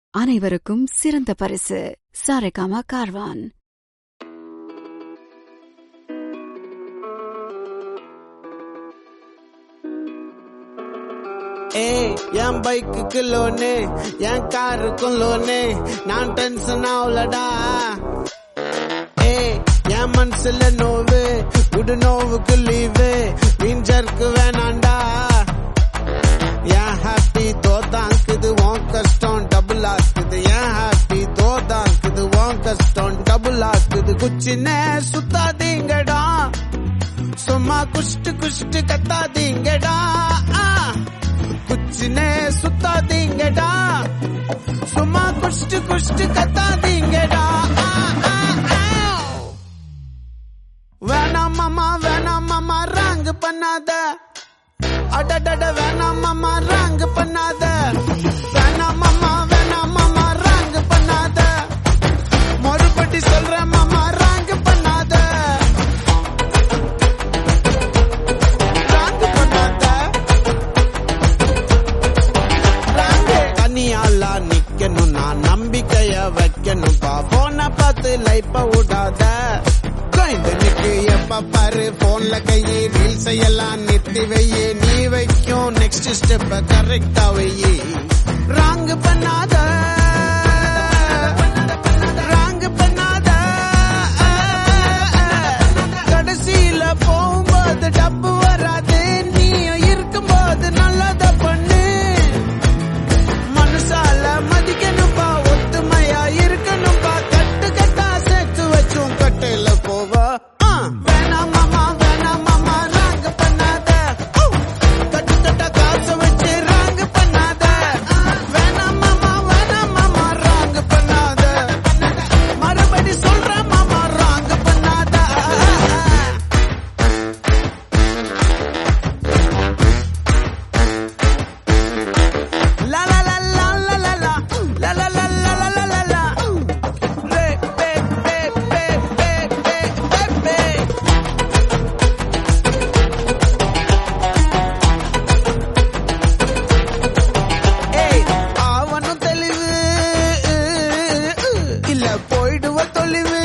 அனைவருக்கும் சிறந்த பரிசு சாரேகாமா கார்வான் ஏய் என் பைக்குக்கு லோனு என் காருக்கும் லோனு நான் டென்ஷன் ஆகலடா ஏய் என் மனசுல நோவு உடு நோவுக்கு லீவு விஞ்சருக்கு வேணாண்டா என் ஹாப்பி தோதாக்குது உன் கஷ்டம் டபுள் ஆக்குது என் ஹாப்பி தோதாக்குது உன் கஷ்டம் டபுள் ஆக்குது குச்சினே சுத்தாதீங்கடா சும்மா குஷ்டு குஷ்டு கத்தாதீங்கடா ஆ. குச்சினே சுத்தாதீங்கடா சும்மா குஷ்டு குஷ்டு கத்தாதீங்கடா ஆ, ஆ, ஆ. வேணாம் மாமா வேணாம் மாமா ராங்கு பண்ணாத அடடட வேணாம் மாமா ராங்கு பண்ணாத வேணாம் மாமா வேணாம் மாமா ராங்கு பண்ணாத மறுபடி சொல்றேன் மாமா ராங்கு பண்ணாத ராங்கு பண்ணாத ராங்கு தனியாளா நிக்கணும் நான் நம்பிக்கைய வைக்கணும்பா போன பார்த்து லைப்ப விடாத குழந்தைக்கு எப்ப பாரு போன்ல கையே ரீல்ஸ் எல்லாம் நிறுத்தி வையே நீ வைக்கும் நெக்ஸ்ட் ஸ்டெப் கரெக்டா வையே ராங்கு பண்ணாத ராங்கு பண்ணாத கடைசியில போகும்போது டப்பு வராது நீயும் இருக்கும்போது நல்லத பண்ணு மனசால மதிக்கணும்பா ஒத்துமையா இருக்கணும்பா கட்டு கட்டா சேர்த்து வச்சும் கட்டையில போவா ஆ. வேணாம் மாமா வேணாம் மாமா ராங்க பண்ணாத ஊ. கட்டு கட்டா காசு வச்சு ராங்க பண்ணாத ஆ. வேணாம் மாமா வேணாம் மாமா ராங்க பண்ணாத மறுபடி சொல்றேன் மாமா ராங்க பண்ணாத La la la la la la la la la la la la la la la Re be be be be be be be ஏய் அவனும் தெளிவு இல்ல போயிடுவ தொலைவு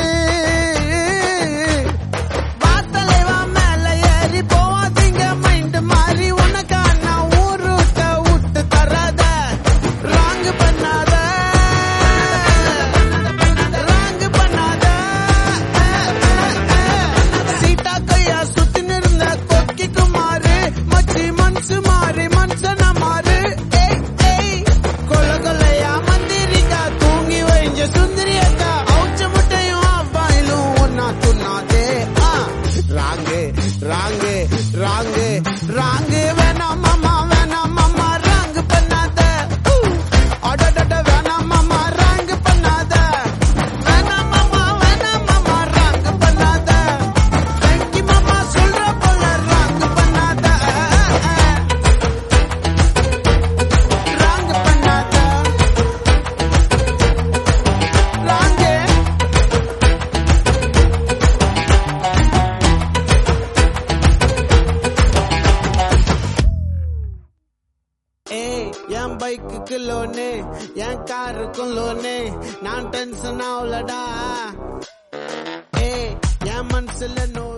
வாத்தலைவா மேல ஏறி போவாதீங்க மைண்ட் மாறி உனக்கா நான் ஊருட்ட விட்டு தராத ராங்கு பண்ணாத ராங்கு பண்ணாத சீட்டா கையா சுத்தி நிறந்த கொக்கி குமாரு மச்சி மனசு மாறி மனுஷன மாறு ஏய் ஏய் கொல கொலையா மந்திரிக்கா தூங்கி வைஞ்ச சுந்தரி அக்கா அவுச்ச முட்டையும் அவ்வாயிலும் ஒன்னா துண்ணாதே ஆ ராங்கு ராங்கு ராங்கு ராங்கு வேணாம் மாமா வேணாம் மாமா ராங்கு பண்ணாத ஊ. அடடட வேணாம் மாமா ராங்கு பண்ணாத வேணாம் மாமா வேணாம் மாமா ராங்கு பண்ணாத வெங்கி மாமா சொல்ற போல ராங்கு பண்ணாத ராங்கு பண்ணாத ராங்கு ஏய் என் பைக்குக்கு லோனு என் காருக்கும் லோனு நான் டென்ஷன் ஆகலடா ஏய் என் மனசுல நோ